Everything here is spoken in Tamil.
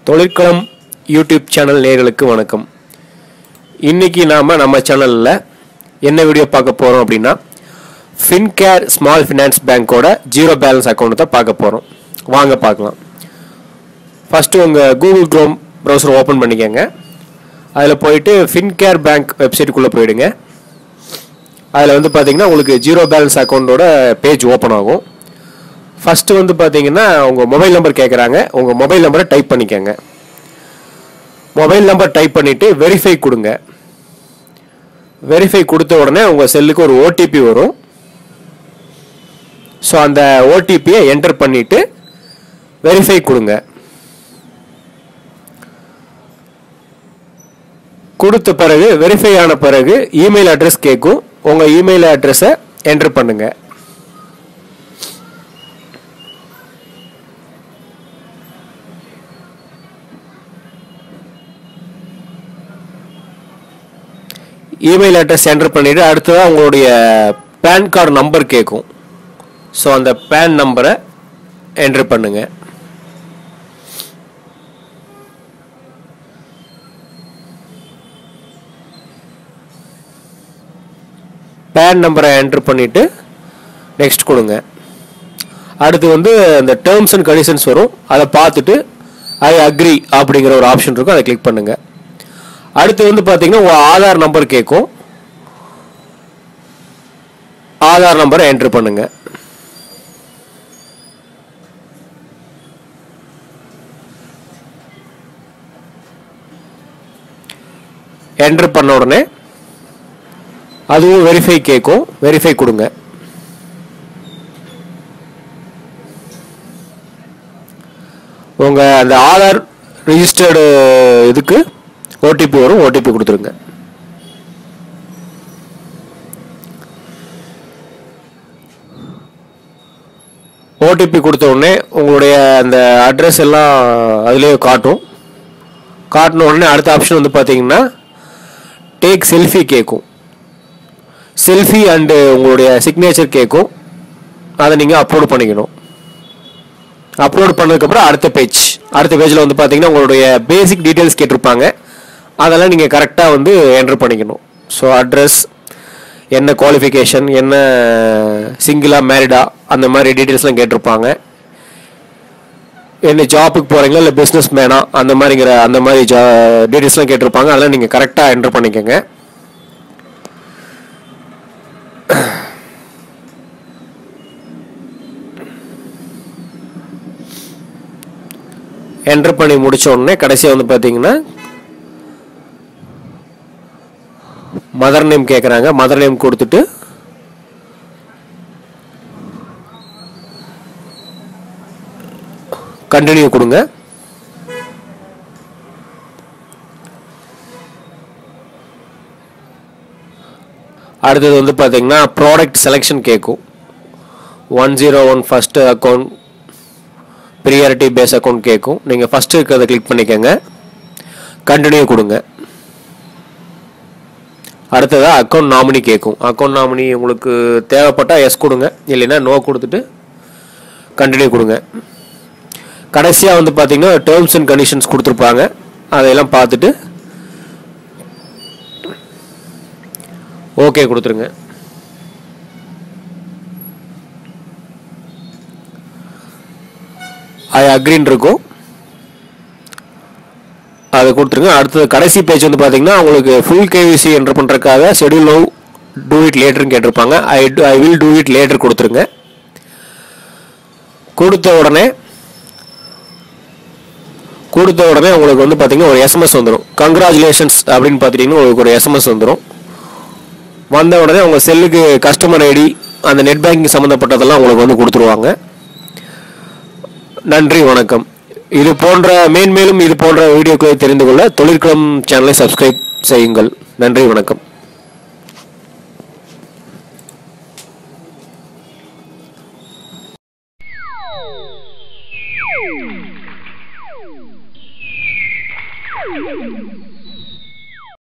தொழிற்களம் யூடியூப் சேனல் நேயர்களுக்கு வணக்கம் இன்னைக்கு நாம் நம்ம சேனலில் என்ன வீடியோ பார்க்க போகிறோம் அப்படின்னா ஃபின்கேர் ஸ்மால் ஃபினான்ஸ் பேங்க்கோட ஜீரோ பேலன்ஸ் அக்கௌண்ட் தான் பார்க்க போகிறோம் வாங்க பார்க்கலாம் ஃபஸ்ட்டு உங்கள் கூகுள் க்ரோம் ப்ரௌசர் ஓப்பன் பண்ணிக்கோங்க அதில் போயிட்டு ஃபின்கேர் பேங்க் வெப்சைட்டுக்குள்ளே போயிடுங்க அதில் வந்து பார்த்தீங்கன்னா உங்களுக்கு ஜீரோ பேலன்ஸ் அக்கௌண்ட்டோட பேஜ் ஓப்பன் ஆகும் ஃபஸ்ட்டு வந்து பார்த்தீங்கன்னா உங்கள் மொபைல் நம்பர் கேட்குறாங்க உங்கள் மொபைல் நம்பரை டைப் பண்ணிக்கோங்க மொபைல் நம்பர் டைப் பண்ணிவிட்டு வெரிஃபை கொடுங்க வெரிஃபை கொடுத்த உடனே உங்கள் செல்லுக்கு ஒரு ஓடிபி வரும் ஸோ அந்த ஓடிபியை என்டர் பண்ணிவிட்டு வெரிஃபை கொடுங்க கொடுத்த பிறகு வெரிஃபை ஆன பிறகு இமெயில் அட்ரஸ் கேட்கும் உங்கள் இமெயில் அட்ரஸை என்டர் பண்ணுங்கள் இமெயில் அட்ரஸ் என்டர் பண்ணிவிட்டு அடுத்ததாக உங்களுடைய பேன் கார்டு நம்பர் கேட்கும் ஸோ அந்த பேன் நம்பரை என்டர் பண்ணுங்க பேன் நம்பரை என்டர் பண்ணிவிட்டு நெக்ஸ்ட் கொடுங்க அடுத்து வந்து அந்த டேர்ம்ஸ் அண்ட் கண்டிஷன்ஸ் வரும் அதை பார்த்துட்டு ஐ அக்ரி அப்படிங்கிற ஒரு ஆப்ஷன் இருக்கும் அதை கிளிக் பண்ணுங்கள் அடுத்து வந்து பார்த்தீங்கன்னா உங்கள் ஆதார் நம்பர் கேட்கும் ஆதார் நம்பரை என்ட்ரு பண்ணுங்க என்ட்ரு பண்ண உடனே அதுவும் வெரிஃபை கேட்கும் வெரிஃபை கொடுங்க உங்கள் அந்த ஆதார் ரிஜிஸ்டர்டு இதுக்கு ஓடிபி வரும் ஓடிபி கொடுத்துருங்க ஓடிபி கொடுத்த உடனே உங்களுடைய அந்த அட்ரஸ் எல்லாம் அதுலேயே காட்டும் காட்டின உடனே அடுத்த ஆப்ஷன் வந்து பார்த்தீங்கன்னா டேக் செல்ஃபி கேட்கும் செல்ஃபி அண்டு உங்களுடைய சிக்னேச்சர் கேட்கும் அதை நீங்கள் அப்லோட் பண்ணிக்கணும் அப்லோட் பண்ணதுக்கப்புறம் அடுத்த பேஜ் அடுத்த பேஜில் வந்து பார்த்தீங்கன்னா உங்களுடைய பேசிக் டீட்டெயில்ஸ் கேட்டிருப்பாங்க அதெல்லாம் நீங்கள் கரெக்டாக வந்து என்ட்ரு பண்ணிக்கணும் ஸோ அட்ரஸ் என்ன குவாலிஃபிகேஷன் என்ன சிங்கிளா மேரிடா அந்த மாதிரி டீட்டெயில்ஸ்லாம் கேட்டிருப்பாங்க என்ன ஜாப்புக்கு போகிறீங்களா இல்லை பிஸ்னஸ் மேனா அந்த மாதிரிங்கிற அந்த மாதிரி ஜா டீட்டெயில்ஸ்லாம் கேட்டிருப்பாங்க அதெல்லாம் நீங்கள் கரெக்டாக என்ட்ரு பண்ணிக்கோங்க என்ட்ரு பண்ணி முடிச்ச உடனே கடைசியாக வந்து பார்த்தீங்கன்னா மதர் நேம் கேட்குறாங்க மதர் நேம் கொடுத்துட்டு கண்டினியூ கொடுங்க அடுத்தது வந்து பார்த்தீங்கன்னா ப்ராடக்ட் செலெக்ஷன் கேட்கும் one zero one first account priority base account கேட்கும் நீங்கள் ஃபஸ்ட்டு இருக்கிறத கிளிக் பண்ணிக்கோங்க கண்டினியூ கொடுங்க அடுத்ததாக அக்கௌண்ட் நாமினி கேட்கும் அக்கௌண்ட் நாமினி உங்களுக்கு தேவைப்பட்டால் எஸ் கொடுங்க இல்லைன்னா நோ கொடுத்துட்டு கண்டினியூ கொடுங்க கடைசியாக வந்து பார்த்தீங்கன்னா டேர்ம்ஸ் அண்ட் கண்டிஷன்ஸ் கொடுத்துருப்பாங்க அதையெல்லாம் பார்த்துட்டு ஓகே கொடுத்துருங்க ஐ அக்ரின் இருக்கும் அதை கொடுத்துருங்க அடுத்தது கடைசி பேஜ் வந்து பார்த்தீங்கன்னா உங்களுக்கு ஃபுல் கேவிசி என்டர் பண்ணுறதுக்காக ஷெடியூல் லவ் டூ இட் லேட்டர்னு கேட்டிருப்பாங்க I I will do it later கொடுத்துருங்க கொடுத்த உடனே கொடுத்த உடனே உங்களுக்கு வந்து பார்த்தீங்கன்னா ஒரு எஸ்எம்எஸ் வந்துடும் கங்க்ராச்சுலேஷன்ஸ் அப்படின்னு பார்த்துட்டிங்கன்னா உங்களுக்கு ஒரு எஸ்எம்எஸ் வந்துடும் வந்த உடனே உங்கள் செல்லுக்கு கஸ்டமர் ஐடி அந்த நெட் பேங்கிங் சம்மந்தப்பட்டதெல்லாம் உங்களுக்கு வந்து கொடுத்துருவாங்க நன்றி வணக்கம் இது போன்ற மேன்மேலும் இது போன்ற வீடியோக்களை தெரிந்து கொள்ள தொழிற்களம் சேனலை சப்ஸ்கிரைப் செய்யுங்கள் நன்றி வணக்கம்